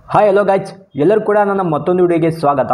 hi hello guys ಎಲ್ಲರೂ ಕೂಡ ನನ್ನ ಮತ್ತೊಂದು ವಿಡಿಯೋಗೆ ಸ್ವಾಗತ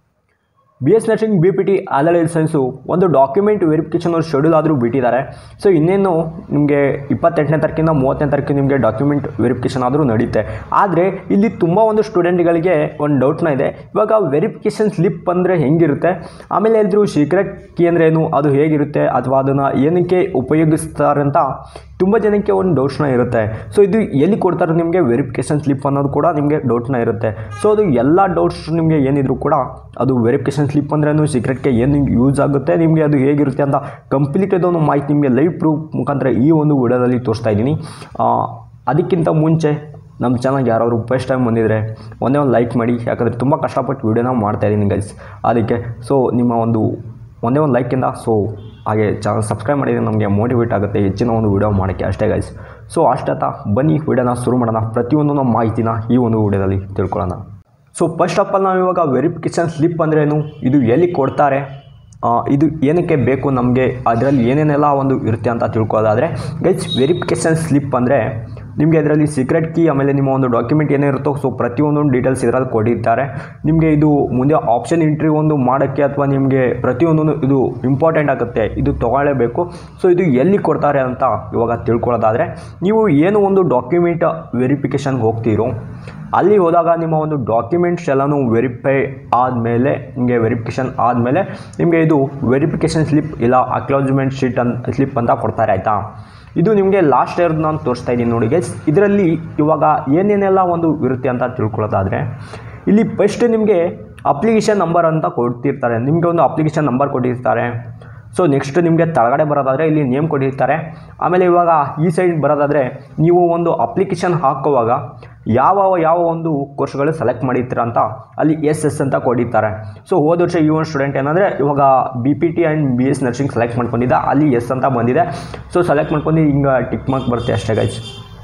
B S nursing B P T already science ಒಂದು ಡಾಕ್ಯುಮೆಂಟ್ ವೆರಿಫಿಕೇಷನ್ ಅವ್ರು ಶೆಡ್ಯೂಲ್ ಆದರೂ ಬಿಟ್ಟಿದ್ದಾರೆ ಸೊ ಇನ್ನೇನು ನಿಮಗೆ ಇಪ್ಪತ್ತೆಂಟನೇ ತಾರೀಕಿಂದ ಮೂವತ್ತನೇ ತಾರೀಕು ನಿಮಗೆ ಡಾಕ್ಯುಮೆಂಟ್ ವೆರಿಫಿಕೇಷನ್ ಆದರೂ ನಡೆಯುತ್ತೆ ಆದರೆ ಇಲ್ಲಿ ತುಂಬ ಒಂದು ಸ್ಟೂಡೆಂಟ್ಗಳಿಗೆ ಒಂದು ಡೌಟ್ನ ಇದೆ ಇವಾಗ ವೆರಿಫಿಕೇಷನ್ ಸ್ಲಿಪ್ ಅಂದರೆ ಹೆಂಗಿರುತ್ತೆ ಆಮೇಲೆ ಎಲ್ಲರೂ ಸೀಕ್ರೆಟ್ ಕೀ ಅಂದರೆ ಏನು ಅದು ಹೇಗಿರುತ್ತೆ ಅಥವಾ ಅದನ್ನು ಏನಕ್ಕೆ ಉಪಯೋಗಿಸ್ತಾರೆ ಅಂತ ತುಂಬ ಜನಕ್ಕೆ ಒಂದು ಡೌಟ್ಸ್ನ ಇರುತ್ತೆ ಸೊ ಇದು ಎಲ್ಲಿ ಕೊಡ್ತಾರೆ ನಿಮಗೆ ವೆರಿಫಿಕೇಷನ್ ಸ್ಲಿಪ್ ಅನ್ನೋದು ಕೂಡ ನಿಮಗೆ ಡೌಟ್ನ ಇರುತ್ತೆ ಸೊ ಅದು ಎಲ್ಲ ಡೌಟ್ಸ್ ನಿಮಗೆ ಏನಿದ್ರು ಕೂಡ ಅದು ವೆರಿಫಿಕೇಷನ್ ಸ್ಲಿಪ್ ಅಂದ್ರೇನು ಸೀಕ್ರೆಟ್ಗೆ ಏನು ಯೂಸ್ ಆಗುತ್ತೆ ನಿಮಗೆ ಅದು ಹೇಗಿರುತ್ತೆ ಅಂತ ಕಂಪ್ಲೀಟ್ ಅದೊಂದು ಮಾಹಿತಿ ನಿಮಗೆ ಲೈವ್ ಪ್ರೂಫ್ ಮುಖಾಂತರ ಈ ಒಂದು ವಿಡಿಯೋದಲ್ಲಿ ತೋರಿಸ್ತಾ ಇದ್ದೀನಿ ಆ, ಅದಕ್ಕಿಂತ ಮುಂಚೆ ನಮ್ಮ ಚಾನಲ್ಗೆ ಯಾರಾದ್ರು ಫಸ್ಟ್ ಟೈಮ್ ಬಂದಿದ್ರೆ ಒಂದೇ ಒಂದು ಲೈಕ್ ಮಾಡಿ ಯಾಕಂದರೆ ತುಂಬ ಕಷ್ಟಪಟ್ಟು ವೀಡಿಯೋನ ಮಾಡ್ತಾ ಇದ್ದೀನಿ ಗೈಸ್ ಅದಕ್ಕೆ ಸೊ ನಿಮ್ಮ ಒಂದು ಒಂದೇ ಒಂದು ಲೈಕಿಂದ ಸೊ ಹಾಗೆ ಚಾನಲ್ ಸಬ್ಸ್ಕ್ರೈಬ್ ಮಾಡಿದರೆ ನಮಗೆ ಮೋಟಿವೇಟ್ ಆಗುತ್ತೆ ಹೆಚ್ಚಿನ ಒಂದು ವೀಡಿಯೋ ಮಾಡೋಕ್ಕೆ ಅಷ್ಟೇ ಗೈಸ್ ಸೊ ಅಷ್ಟತ್ತ ಬನ್ನಿ ವಿಡಿಯೋನ ಶುರು ಮಾಡೋಣ ಪ್ರತಿಯೊಂದು ನಮ್ಮ ಮಾಹಿತಿನ ಈ ಒಂದು ವಿಡಿಯೋದಲ್ಲಿ ತಿಳ್ಕೊಳ್ಳೋಣ ಸೊ ಫಸ್ಟ್ ಆಫ್ ಆಲ್ ನಾವು ಇವಾಗ ವೆರಿಫಿಕೇಷನ್ ಸ್ಲಿಪ್ ಅಂದ್ರೇನು ಇದು ಎಲ್ಲಿ ಕೊಡ್ತಾರೆ ಆ, ಇದು ಏನಕ್ಕೆ ಬೇಕು ನಮಗೆ ಅದರಲ್ಲಿ ಏನೇನೆಲ್ಲ ಒಂದು ಇರುತ್ತೆ ಅಂತ ತಿಳ್ಕೊಳ್ಳೋದಾದರೆ ಗೈಸ್ ವೆರಿಫಿಕೇಷನ್ ಸ್ಲಿಪ್ ಅಂದರೆ ನಿಮಗೆ ಇದರಲ್ಲಿ ಸೀಕ್ರೆಟ್ ಕೀ ಆಮೇಲೆ ನಿಮ್ಮ ಒಂದು ಡಾಕ್ಯುಮೆಂಟ್ ಏನಿರುತ್ತೋ ಸೊ ಪ್ರತಿಯೊಂದು ಡೀಟೇಲ್ಸ್ ಇದರಲ್ಲಿ ಕೊಟ್ಟಿರ್ತಾರೆ ನಿಮಗೆ ಇದು ಮುಂದೆ ಆಪ್ಷನ್ ಎಂಟ್ರಿ ಒಂದು ಮಾಡೋಕ್ಕೆ ಅಥವಾ ನಿಮಗೆ ಪ್ರತಿಯೊಂದು ಇದು ಇಂಪಾರ್ಟೆಂಟ್ ಆಗುತ್ತೆ ಇದು ತೊಗೊಳ್ಳೇಬೇಕು ಸೊ ಇದು ಎಲ್ಲಿ ಕೊಡ್ತಾರೆ ಅಂತ ಇವಾಗ ತಿಳ್ಕೊಳ್ಳೋದಾದರೆ ನೀವು ಏನು ಒಂದು ಡಾಕ್ಯುಮೆಂಟ್ ವೆರಿಫಿಕೇಷನ್ಗೆ ಹೋಗ್ತೀರೋ ಅಲ್ಲಿ ಹೋದಾಗ ನಿಮ್ಮ ಒಂದು ಡಾಕ್ಯುಮೆಂಟ್ಸ್ ಎಲ್ಲನೂ ವೆರಿಫೈ ಆದಮೇಲೆ ನಿಮಗೆ ವೆರಿಫಿಕೇಷನ್ ಆದಮೇಲೆ ನಿಮಗೆ ಇದು ವೆರಿಫಿಕೇಷನ್ ಸ್ಲಿಪ್ ಇಲ್ಲ ಅಕ್ಲಾಜ್ಮೆಂಟ್ ಶೀಟ್ ಅಂತ ಸ್ಲಿಪ್ ಅಂತ ಕೊಡ್ತಾರೆ ಆಯಿತಾ ಇದು ನಿಮಗೆ ಲಾಸ್ಟ್ ಇಯರ್ ನಾನು ತೋರಿಸ್ತಾ ಇದ್ದೀನಿ ನೋಡಿ ಗೈಸ್ ಇದರಲ್ಲಿ ಇವಾಗ ಏನೇನೆಲ್ಲ ಒಂದು ಇರುತ್ತೆ ಅಂತ ತಿಳ್ಕೊಳ್ಳೋದಾದರೆ ಇಲ್ಲಿ ಫಸ್ಟ್ ನಿಮಗೆ ಅಪ್ಲಿಕೇಶನ್ ನಂಬರ್ ಅಂತ ಕೊಡ್ತಿರ್ತಾರೆ ನಿಮಗೆ ಒಂದು ಅಪ್ಲಿಕೇಶನ್ ನಂಬರ್ ಕೊಟ್ಟಿರ್ತಾರೆ ಸೊ ನೆಕ್ಸ್ಟ್ ನಿಮಗೆ ತಳಗಡೆ ಬರೋದಾದರೆ ಇಲ್ಲಿ ನೇಮ್ ಕೊಟ್ಟಿರ್ತಾರೆ ಆಮೇಲೆ ಇವಾಗ ಈ ಸೈಡ್ ಬರೋದಾದರೆ ನೀವು ಒಂದು ಅಪ್ಲಿಕೇಶನ್ ಹಾಕುವಾಗ ಯಾವ ಯಾವ ಒಂದು ಕೋರ್ಸ್ಗಳು ಸೆಲೆಕ್ಟ್ ಮಾಡಿರ್ತೀರ ಅಂತ ಅಲ್ಲಿ ಎಸ್ ಎಸ್ ಅಂತ ಕೊಟ್ಟಿರ್ತಾರೆ ಸೊ ಹೋದ ವರ್ಷ ಈ ಒಂದು ಸ್ಟೂಡೆಂಟ್ ಏನಂದರೆ ಇವಾಗ B P T and B S nursing select ಮಾಡ್ಕೊಂಡಿದ್ದ ಅಲ್ಲಿ ಎಸ್ ಅಂತ ಬಂದಿದೆ ಸೊ ಸೆಲೆಕ್ಟ್ ಮಾಡ್ಕೊಂಡು ಹಿಂಗೆ ಟಿಕ್ ಮಾರ್ಕ್ ಬರುತ್ತೆ ಅಷ್ಟೇ ಗೈಸ್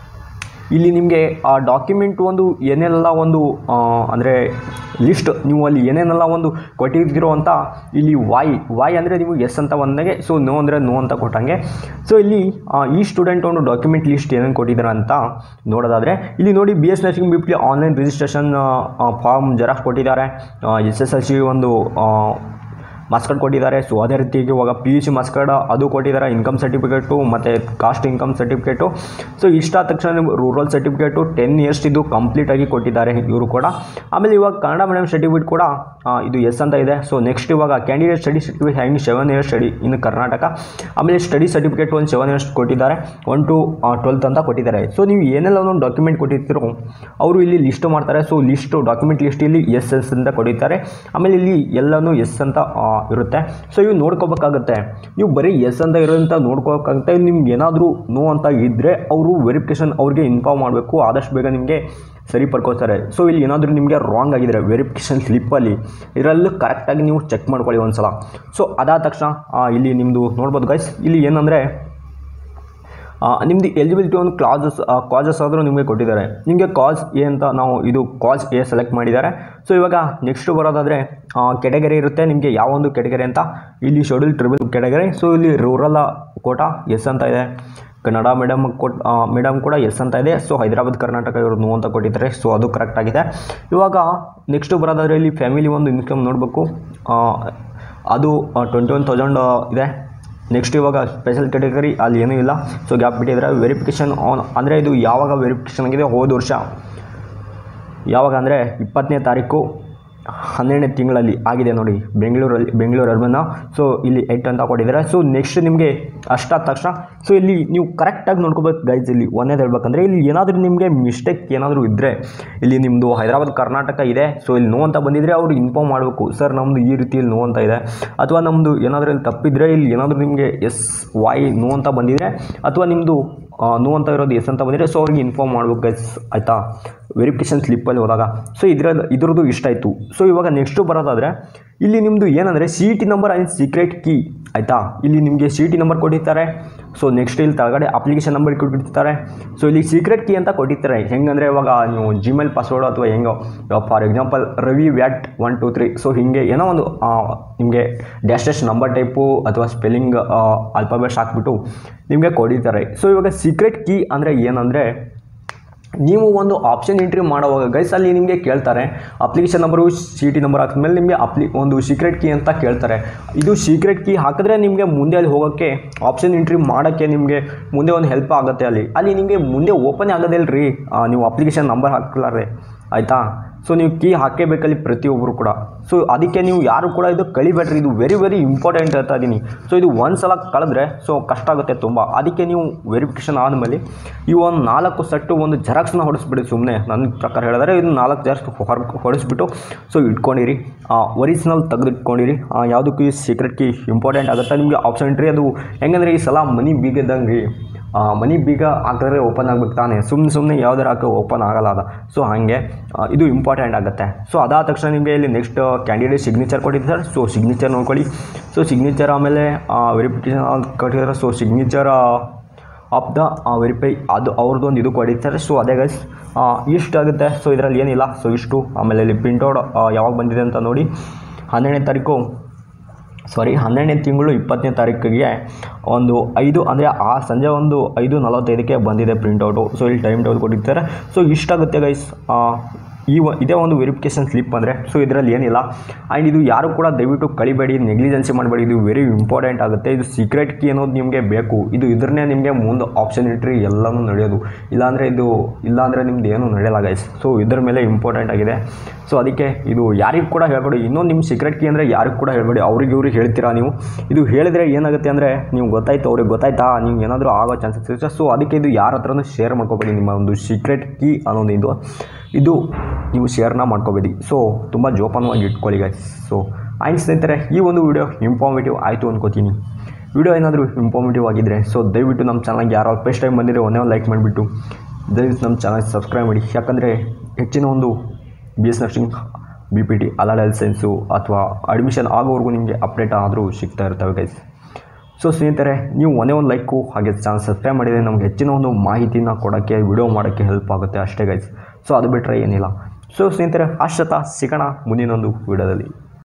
ಇಲ್ಲಿ ನಿಮಗೆ ಆ ಡಾಕ್ಯುಮೆಂಟ್ ಒಂದು ಏನೆಲ್ಲ ಒಂದು ಅಂದರೆ ಲಿಸ್ಟ್ ನೀವು ಅಲ್ಲಿ ಏನೇನೆಲ್ಲ ಒಂದು ಕೊಟ್ಟಿದ್ದೀರೋ ಅಂತ ಇಲ್ಲಿ ವಾಯ್ ವಾಯ್ ಅಂದರೆ ನೀವು ಎಸ್ ಅಂತ ಬಂದಾಗೆ ಸೊ ನೋ ಅಂದರೆ ನೋ ಅಂತ ಕೊಟ್ಟಂಗೆ ಸೊ ಇಲ್ಲಿ ಆ, ಈ ಸ್ಟೂಡೆಂಟ್ ಒಂದು ಡಾಕ್ಯುಮೆಂಟ್ ಲಿಸ್ಟ್ ಏನೇನು ಕೊಟ್ಟಿದ್ದಾರೆ ಅಂತ ನೋಡೋದಾದರೆ ಇಲ್ಲಿ ನೋಡಿ B S nursing B P online registration form xerox ಕೊಟ್ಟಿದ್ದಾರೆ ಎಸ್ ಎಸ್ ಎಲ್ ಸಿ ಒಂದು ಮಾರ್ಕ್ಸ್ ಕಾರ್ಡ್ ಕೊಟ್ಟಿದ್ದಾರೆ ಸೊ ಅದೇ ರೀತಿಯಾಗಿ ಇವಾಗ P U C marks card ಅದು ಕೊಟ್ಟಿದ್ದಾರೆ ಇನ್ಕಮ್ ಸರ್ಟಿಫಿಕೇಟು ಮತ್ತು ಕಾಸ್ಟ್ ಇನ್ಕಮ್ ಸರ್ಟಿಫಿಕೇಟು ಸೊ ಇಷ್ಟ ಆದ ತಕ್ಷಣ ನೀವು ರೂರಲ್ ಸರ್ಟಿಫಿಕೇಟು ಟೆನ್ ಇಯರ್ಸ್ ಇದು ಕಂಪ್ಲೀಟಾಗಿ ಕೊಟ್ಟಿದ್ದಾರೆ ಇವರು ಕೂಡ ಆಮೇಲೆ ಇವಾಗ ಕನ್ನಡ ಮೀಡಿಯಂ ಸರ್ಟಿಫಿಕೇಟ್ ಕೂಡ ಆ, ಇದು ಎಸ್ ಅಂತ ಇದೆ ಸೊ ನೆಕ್ಸ್ಟ್ ಇವಾಗ ಕ್ಯಾಂಡಿಡೇಟ್ ಸ್ಟಡಿ ಸರ್ಟಿಫಿಕೇಟ್ ಹ್ಯಾಂಗ್ seven years study in Karnataka ಆಮೇಲೆ ಸ್ಟಡಿ ಸರ್ಟಿಫಿಕೇಟ್ ಒಂದು ಸೆವೆನ್ ಇಯರ್ಸ್ ಕೊಟ್ಟಿದ್ದಾರೆ ಒನ್ ಟು ಟ್ವೆಲ್ತ್ ಅಂತ ಕೊಟ್ಟಿದ್ದಾರೆ ಸೊ ನೀವು ಏನೆಲ್ಲ ಒಂದು ಡಾಕ್ಯುಮೆಂಟ್ ಕೊಟ್ಟಿರ್ತೀರೋ ಅವರು ಇಲ್ಲಿ ಲಿಸ್ಟ್ ಮಾಡ್ತಾರೆ ಸೊ ಲಿಸ್ಟು ಡಾಕ್ಯುಮೆಂಟ್ ಲಿಸ್ಟ್ ಇಲ್ಲಿ ಎಸ್ ಎಸ್ ಅಂತ ಕೊಟ್ಟಿರ್ತಾರೆ ಆಮೇಲೆ ಇಲ್ಲಿ ಎಲ್ಲನೂ ಎಸ್ ಅಂತ ಆ, ಇರುತ್ತೆ ಸೊ ಇವು ನೋಡ್ಕೋಬೇಕಾಗತ್ತೆ ನೀವು ಬರೀ ಎಸ್ ಅಂತ ಇರೋದಂತ ನೋಡ್ಕೋಬೇಕಾಗುತ್ತೆ ನಿಮ್ಗೆ ಏನಾದರೂ ನೋ ಅಂತ ಇದ್ದರೆ ಅವರು ವೆರಿಫಿಕೇಷನ್ ಅವ್ರಿಗೆ ಇನ್ಫಾರ್ಮ್ ಮಾಡಬೇಕು ಆದಷ್ಟು ಬೇಗ ನಿಮಗೆ ಸರಿ ಪಡ್ಕೋತಾರೆ ಸೊ ಇಲ್ಲಿ ಏನಾದರೂ ನಿಮಗೆ ರಾಂಗ್ ಆಗಿದ್ರೆ ವೆರಿಫಿಕೇಷನ್ ಸ್ಲಿಪ್ಪಲ್ಲಿ ಇದರಲ್ಲೂ ಕರೆಕ್ಟಾಗಿ ನೀವು ಚೆಕ್ ಮಾಡ್ಕೊಳ್ಳಿ ಒಂದು ಸಲ ಸೊ ಅದಾದ ತಕ್ಷಣ ಆ, ಇಲ್ಲಿ ನಿಮ್ಮದು ನೋಡ್ಬೋದು ಗೈಸ್ ಇಲ್ಲಿ ಏನಂದರೆ ನಿಮ್ಮದು ಎಲಿಜಿಬಿಲಿಟಿ ಒಂದು ಕ್ಲಾಸಸ್ ಕಾಸಸ್ ಆದರೂ ನಿಮಗೆ ಕೊಟ್ಟಿದ್ದಾರೆ ನಿಮಗೆ ಕಾಸ್ ಎ ಅಂತ ನಾವು ಇದು ಕಾಸ್ ಎ ಸೆಲೆಕ್ಟ್ ಮಾಡಿದ್ದಾರೆ ಸೊ ಇವಾಗ ನೆಕ್ಸ್ಟ್ ಬರೋದಾದರೆ ಕೆಟಗರಿ ಇರುತ್ತೆ ನಿಮಗೆ ಯಾವ ಒಂದು ಕೆಟಗರಿ ಅಂತ ಇಲ್ಲಿ ಶೆಡ್ಯೂಲ್ ಟ್ರಿಬಲ್ ಕೆಟಗರಿ ಸೊ ಇಲ್ಲಿ ರೂರಲ್ ಕೋಟಾ ಎಸ್ ಅಂತ ಇದೆ ಕನ್ನಡ ಮೀಡಿಯಮ್ ಕೊಟ್ ಮೀಡಿಯಮ್ ಕೂಡ ಎಸ್ ಅಂತ ಇದೆ ಸೊ ಹೈದರಾಬಾದ್ ಕರ್ನಾಟಕ ಇವರು ನೋ ಅಂತ ಕೊಟ್ಟಿದ್ದಾರೆ ಸೊ ಅದು ಕರೆಕ್ಟ್ ಆಗಿದೆ ಇವಾಗ ನೆಕ್ಸ್ಟು ಬರೋದಾದರೆ ಇಲ್ಲಿ ಫ್ಯಾಮಿಲಿ ಒಂದು ಇನ್ಕಮ್ ನೋಡಬೇಕು ಅದು ಟ್ವೆಂಟಿ ಒನ್ ತೌಸಂಡ್ ಇದೆ ನೆಕ್ಸ್ಟ್ ಇವಾಗ ಸ್ಪೆಷಲ್ ಕೆಟಗರಿ ಅಲ್ಲಿ ಏನೂ ಇಲ್ಲ ಸೊ ಗ್ಯಾಪ್ ಬಿಟ್ಟಿದ್ದಾರೆ ವೆರಿಫಿಕೇಷನ್ ಆನ್ ಅಂದರೆ ಇದು ಯಾವಾಗ ವೆರಿಫಿಕೇಷನ್ ಆಗಿದೆ ಹೋದ ವರ್ಷ ಯಾವಾಗ ಅಂದರೆ ಇಪ್ಪತ್ತನೇ ತಾರೀಕು ಹನ್ನೆರಡನೇ ತಿಂಗಳಲ್ಲಿ ಆಗಿದೆ ನೋಡಿ ಬೆಂಗಳೂರಲ್ಲಿ ಬೆಂಗಳೂರು ಅರ್ಬನ್ನ ಸೊ ಇಲ್ಲಿ ಏಟ್ ಅಂತ ಕೊಟ್ಟಿದ್ದಾರೆ ಸೊ ನೆಕ್ಸ್ಟ್ ನಿಮಗೆ ಅಷ್ಟಾದ ತಕ್ಷಣ ಸೊ ಇಲ್ಲಿ ನೀವು ಕರೆಕ್ಟಾಗಿ ನೋಡ್ಕೋಬೇಕು ಗೈಸ್ ಇಲ್ಲಿ ಒಂದೇದು ಹೇಳ್ಬೇಕಂದ್ರೆ ಇಲ್ಲಿ ಏನಾದರೂ ನಿಮಗೆ ಮಿಸ್ಟೇಕ್ ಏನಾದರೂ ಇದ್ದರೆ ಇಲ್ಲಿ ನಿಮ್ಮದು ಹೈದರಾಬಾದ್ ಕರ್ನಾಟಕ ಇದೆ ಸೊ ಇಲ್ಲಿ ನೋ ಅಂತ ಬಂದಿದ್ದರೆ ಅವ್ರು ಇನ್ಫಾರ್ಮ್ ಮಾಡಬೇಕು ಸರ್ ನಮ್ಮದು ಈ ರೀತಿಯಲ್ಲಿ ನೋ ಅಂತ ಇದೆ ಅಥವಾ ನಮ್ಮದು ಏನಾದರೂ ಇಲ್ಲಿ ತಪ್ಪಿದ್ರೆ ಇಲ್ಲಿ ಏನಾದರೂ ನಿಮಗೆ ಎಸ್ ವಾಯ್ ನೋ ಅಂತ ಬಂದಿದೆ ಅಥವಾ ನಿಮ್ಮದು ನೋ ಅಂತ ಇರೋದು ಎಸ್ ಅಂತ ಬಂದಿದೆ ಸೊ ಅವ್ರಿಗೆ ಇನ್ಫಾರ್ಮ್ ಮಾಡ್ಬೇಕು ಗೈಸ್ ಆಯಿತಾ ವೆರಿಫಿಕೇಷನ್ ಸ್ಲಿಪ್ಪಲ್ಲಿ ಹೋದಾಗ ಸೊ ಇದ್ರದ್ದು ಇದ್ರದ್ದು ಇಷ್ಟ ಆಯಿತು ಸೊ ಇವಾಗ ನೆಕ್ಸ್ಟು ಬರೋದಾದರೆ ಇಲ್ಲಿ ನಿಮ್ಮದು ಏನಂದರೆ C T number and secret key ಆಯಿತಾ ಇಲ್ಲಿ ನಿಮಗೆ ಸಿ ಟಿ ನಂಬರ್ ಕೊಟ್ಟಿರ್ತಾರೆ ಸೊ ನೆಕ್ಸ್ಟ್ ಇಲ್ಲಿ ಕೆಳಗಡೆ ಅಪ್ಲಿಕೇಶನ್ ನಂಬರ್ ಕೊಟ್ಟಿರ್ತಾರೆ ಸೊ ಇಲ್ಲಿ ಸೀಕ್ರೆಟ್ ಕೀ ಅಂತ ಕೊಟ್ಟಿರ್ತಾರೆ ಹೆಂಗಂದರೆ ಇವಾಗ ನೀವು ಜಿಮೇಲ್ ಪಾಸ್ವರ್ಡು ಅಥವಾ ಹೆಂಗೋ ಫಾರ್ ಎಕ್ಸಾಂಪಲ್ ರವಿ ವ್ಯಾಟ್ ಒನ್ ಟು ತ್ರೀ ಸೊ ಹೀಗೆ ಏನೋ ಒಂದು ಆ, ನಿಮಗೆ ಡ್ಯಾಶ್ ಡ್ಯಾಶ್ ನಂಬರ್ ಟೈಪು ಅಥವಾ ಸ್ಪೆಲ್ಲಿಂಗ್ ಆಲ್ಫಾಬೆಟ್ಸ್ ಹಾಕ್ಬಿಟ್ಟು ನಿಮಗೆ ಕೊಟ್ಟಿರ್ತಾರೆ ಸೊ ಇವಾಗ ಸೀಕ್ರೆಟ್ ಕೀ ಅಂದರೆ ಏನಂದರೆ ನೀವು ಒಂದು ಆಪ್ಷನ್ ಎಂಟ್ರಿ ಮಾಡುವಾಗ ಗೈಸ್ ಅಲ್ಲಿ ನಿಮಗೆ ಕೇಳ್ತಾರೆ application number C T number ಹಾಕಿದ್ಮೇಲೆ ನಿಮಗೆ ಅಪ್ಲಿ ಒಂದು ಸೀಕ್ರೆಟ್ ಕೀ ಅಂತ ಕೇಳ್ತಾರೆ ಇದು ಸೀಕ್ರೆಟ್ ಕೀ ಹಾಕಿದ್ರೆ ನಿಮಗೆ ಮುಂದೆ ಅಲ್ಲಿ ಹೋಗೋಕ್ಕೆ ಆಪ್ಷನ್ ಎಂಟ್ರಿ ಮಾಡೋಕ್ಕೆ ನಿಮಗೆ ಮುಂದೆ ಒಂದು ಹೆಲ್ಪ್ ಆಗುತ್ತೆ ಅಲ್ಲಿ ಅಲ್ಲಿ ನಿಮಗೆ ಮುಂದೆ ಓಪನ್ ಆಗೋದಿಲ್ಲ ರೀ ನೀವು ಅಪ್ಲಿಕೇಶನ್ ನಂಬರ್ ಹಾಕ್ಲಾರೆ ಆಯಿತಾ ಸೊ ನೀವು ಕೀ ಹಾಕೇಬೇಕಲ್ಲಿ ಪ್ರತಿಯೊಬ್ಬರು ಕೂಡ ಸೊ ಅದಕ್ಕೆ ನೀವು ಯಾರು ಕೂಡ ಇದು ಕಳಿಬೇಡ್ರಿ ಇದು ವೆರಿ ವೆರಿ ಇಂಪಾರ್ಟೆಂಟ್ ಹೇಳ್ತಾ ಇದ್ದೀನಿ ಸೊ ಇದು ಒಂದು ಸಲ ಕಳೆದ್ರೆ ಸೊ ಕಷ್ಟ ಆಗುತ್ತೆ ತುಂಬ ಅದಕ್ಕೆ ನೀವು ವೆರಿಫಿಕೇಷನ್ ಆದಮೇಲೆ ಈ ಒಂದು ನಾಲ್ಕು ಸೆಟ್ಟು ಒಂದು ಜೆರಾಕ್ಸ್ನ ಹೊಡಿಸ್ಬಿಡಿ ಸುಮ್ಮನೆ ನನ್ನ ಪ್ರಕಾರ ಹೇಳಿದ್ರೆ ಇದು ನಾಲ್ಕು ಜೆರಾಕ್ಸ್ ಹೊರ ಹೊಡಿಸ್ಬಿಟ್ಟು ಸೊ ಇಟ್ಕೊಂಡಿರಿ ಒರಿಜಿನಲ್ ತೆಗೆದಿಟ್ಕೊಂಡಿರಿ ಯಾವುದಕ್ಕೂ ಈ ಸೀಕ್ರೆಟ್ ಕೀ ಇಂಪಾರ್ಟೆಂಟ್ ಆಗುತ್ತೆ ನಿಮಗೆ ಆಪ್ಷನ್ ಎಂಟ್ರಿ ಅದು ಹೆಂಗಂದ್ರೆ ಈ ಸಲ ಮನಿ ಬೀಗದಂಗೆ ರೀ ಮನಿ ಬೀಗ ಹಾಕಿದ್ರೆ ಓಪನ್ ಆಗ್ಬೇಕು ತಾನೇ ಸುಮ್ಮನೆ ಸುಮ್ಮನೆ ಯಾವ್ದಾರು ಹಾಕಿ ಓಪನ್ ಆಗಲ್ಲ ಅದ ಸೊ ಹಾಗೆ ಆ, ಇದು ಇಂಪಾರ್ಟೆಂಟ್ ಆಗುತ್ತೆ ಸೊ ಅದಾದ ತಕ್ಷಣ ನಿಮಗೆ ಇಲ್ಲಿ ನೆಕ್ಸ್ಟ್ ಕ್ಯಾಂಡಿಡೇಟ್ ಸಿಗ್ನೇಚರ್ ಕೊಟ್ಟಿದ್ದಾರೆ ಸೊ ಸಿಗ್ನೇಚರ್ ನೋಡ್ಕೊಳ್ಳಿ ಸೊ ಸಿಗ್ನೇಚರ್ ಆಮೇಲೆ ವೆರಿಫಿಕೇಷನ್ ಕೊಟ್ಟಿದ್ದಾರೆ so signature of the verify ಅದು ಅವ್ರದ್ದು ಒಂದು ಇದು ಕೊಡಿರ್ತಾರೆ ಸೊ ಅದೇ ಗೈಸ್ ಇಷ್ಟಾಗುತ್ತೆ ಸೊ ಇದರಲ್ಲಿ ಏನಿಲ್ಲ ಸೊ ಇಷ್ಟು ಆಮೇಲೆ ಇಲ್ಲಿ ಪ್ರಿಂಟೌಟ್ ಯಾವಾಗ ಬಂದಿದೆ ಅಂತ ನೋಡಿ ಹನ್ನೆರಡನೇ ತಾರೀಕು ಸಾರಿ ಹನ್ನೆರಡನೇ ತಿಂಗಳು ಇಪ್ಪತ್ತನೇ ತಾರೀಕಿಗೆ ಒಂದು ಐದು ಅಂದರೆ ಆ ಸಂಜೆ ಒಂದು ಐದು ನಲವತ್ತೈದಕ್ಕೆ ಬಂದಿದೆ ಪ್ರಿಂಟೌಟು ಸೊ ಇಲ್ಲಿ ಟೈಮ್ ಟೇಬಲ್ ಕೊಟ್ಟಿರ್ತಾರೆ ಸೊ ಇಷ್ಟಾಗುತ್ತೆ ಗೈಸ್ ಈ ಒ ಇದೇ ಒಂದು ವೆರಿಫಿಕೇಷನ್ ಸ್ಲಿಪ್ ಅಂದರೆ ಸೊ ಇದರಲ್ಲಿ ಏನಿಲ್ಲ ಆ್ಯಂಡ್ ಇದು ಯಾರು ಕೂಡ ದಯವಿಟ್ಟು ಕಳಿಬೇಡಿ ನೆಗ್ಲಿಜೆನ್ಸಿ ಮಾಡಬೇಡಿ ಇದು ವೆರಿ ಇಂಪಾರ್ಟೆಂಟ್ ಆಗುತ್ತೆ ಇದು ಸೀಕ್ರೆಟ್ ಕೀ ಅನ್ನೋದು ನಿಮಗೆ ಬೇಕು ಇದು ಇದ್ರನ್ನೇ ನಿಮಗೆ ಮುಂದೆ ಆಪ್ಷನ್ ಇಟ್ಟರೆ ಎಲ್ಲನೂ ನಡೆಯೋದು ಇಲ್ಲಾಂದರೆ ಇದು ಇಲ್ಲಾಂದರೆ ನಿಮ್ದು ಏನೂ ನಡೆಯಲ್ಲ ಗೈಸ್ ಸೊ ಇದ್ರ ಮೇಲೆ ಇಂಪಾರ್ಟೆಂಟ್ ಆಗಿದೆ ಸೊ ಅದಕ್ಕೆ ಇದು ಯಾರಿಗೂ ಕೂಡ ಹೇಳ್ಬೇಡಿ ಇನ್ನೊಂದು ನಿಮ್ಮ ಸೀಕ್ರೆಟ್ ಕೀ ಅಂದರೆ ಯಾರಿಗೂ ಕೂಡ ಹೇಳ್ಬೇಡಿ ಅವ್ರಿಗೆ ಇವ್ರಿಗೆ ಹೇಳ್ತೀರಾ ನೀವು ಇದು ಹೇಳಿದರೆ ಏನಾಗುತ್ತೆ ಅಂದರೆ ನೀವು ಗೊತ್ತಾಯ್ತು ಅವ್ರಿಗೆ ಗೊತ್ತಾಯ್ತಾ ನೀವು ಏನಾದರೂ ಆಗೋ ಚಾನ್ಸಸ್ ಇರುತ್ತೆ ಸೊ ಅದಕ್ಕೆ ಇದು ಯಾರ ಹತ್ರನೂ ಶೇರ್ ಮಾಡ್ಕೋಬೇಡಿ ನಿಮ್ಮ ಒಂದು ಸೀಕ್ರೆಟ್ ಕೀ ಅನ್ನೋದು ಇದು ಇದು ನೀವು ಶೇರ್ನ ಮಾಡ್ಕೋಬೇಡಿ ಸೊ ತುಂಬ ಜೋಪಾನವಾಗಿ ಇಟ್ಕೊಳ್ಳಿ ಗೈಸ್ ಸೊ ಆಯ್ತು ಸ್ನೇಹಿತರೆ ಈ ಒಂದು ವಿಡಿಯೋ ಇಂಫಾರ್ಮೇಟಿವ್ ಆಯಿತು ಅನ್ಕೋತೀನಿ ವಿಡಿಯೋ ಏನಾದರೂ ಇಂಫಾರ್ಮೇಟಿವ್ ಆಗಿದ್ದರೆ ಸೊ ದಯವಿಟ್ಟು ನಮ್ಮ ಚಾನಲ್ಗೆ ಯಾರು ಫಸ್ಟ್ ಟೈಮ್ ಬಂದಿದ್ರೆ ಒಂದೇ ಒಂದು ಲೈಕ್ ಮಾಡಿಬಿಟ್ಟು ದಯವಿಟ್ಟು ನಮ್ಮ ಚಾನಲ್ ಸಬ್ಸ್ಕ್ರೈಬ್ ಮಾಡಿ ಯಾಕಂದರೆ ಹೆಚ್ಚಿನ ಒಂದು B S nursing B P T allied health science ಅಥವಾ ಅಡ್ಮಿಷನ್ ಆಗೋವರೆಗೂ ನಿಮಗೆ ಅಪ್ಡೇಟ್ ಆದರೂ ಸಿಗ್ತಾ ಇರ್ತವೆ ಗೈಸ್ ಸೊ ಸ್ನೇಹಿತರೆ ನೀವು ಒಂದೇ ಒಂದು ಲೈಕು ಹಾಗೆ ಚಾನಲ್ ಸಬ್ಸ್ಕ್ರೈಬ್ ಮಾಡಿದರೆ ನಮ್ಗೆ ಹೆಚ್ಚಿನ ಒಂದು ಮಾಹಿತಿನ ಕೊಡೋಕ್ಕೆ ವಿಡಿಯೋ ಮಾಡೋಕ್ಕೆ ಹೆಲ್ಪ್ ಆಗುತ್ತೆ ಅಷ್ಟೇ ಗೈಸ್ ಸೊ ಅದು ಬಿಟ್ಟರೆ ಏನಿಲ್ಲ ಸೊ ಸ್ನೇಹಿತರೆ ಅಷ್ಟತ ಸಿಗೋಣ ಮುಂದಿನೊಂದು ವಿಡಿಯೋದಲ್ಲಿ